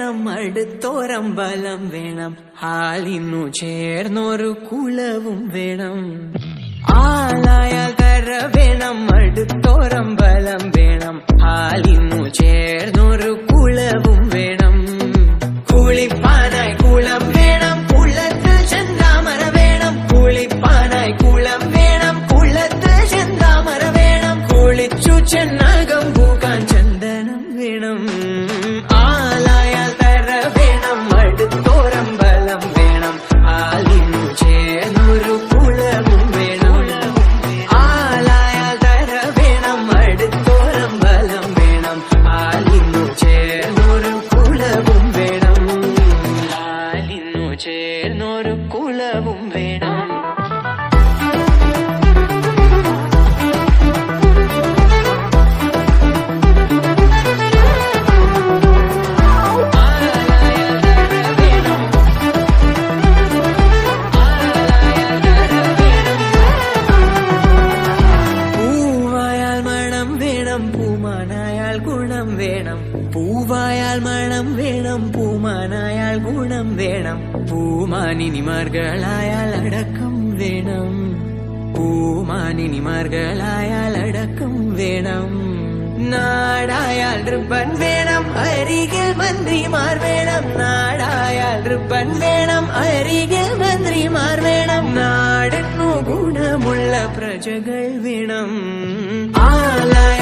വേണം അടുത്തോരമ്പലം വേണം ആളിന്നു ചേർന്നൊരു കുലവും വേണം ആളായാൽ കര വേണം അടുത്തോരമ്പലം വേണം ആളിന്നു ചേർന്നൊരു കുലവും വേണം കുളിപ്പാനായി കുളം വേണം കുളത്ത് ചെന്താമര വേണം കുളിപ്പാനായി കുളം വേണം കുളത്ത് ചെന്താമര വേണം കുളിച്ചു ചെന്നകം പൂക്കാൻ ചന്ദനം വേണം ആലായാൽ തര വേണം അടുത്തോരമ്പലം വേണം ആലിനു ചേർന്നൊരു കുളവും വേണം ആലായാൽ തര വേണം അടുത്തോരമ്പലം വേണം ആലിനു ചേർന്നൊരു കുളവും വേണം ആലിനു ചേർന്നൊരു കുളവും വേണം പൂവായാൽ മണം വേണം പൂമാനായാൽ ഗുണം വേണം പൂവായാൽ മണം വേണം പൂമാനായാൽ ഗുണം വേണം പൂമാനിനിമാർഗളായാൽ അടക്കം വേണം പൂമാനിനിമാർഗളായാൽ അടക്കം വേണം നാടായാൽ റിബൻ വേണം അരികിൽ മന്ത്രിമാർ വേണം നാടായാൽ റിബൻ വേണം അരികിൽ മന്ത്രിമാർ വേണം നാടിനു ഗുണമുള്ള പ്രജകൾ വേണം ആലായ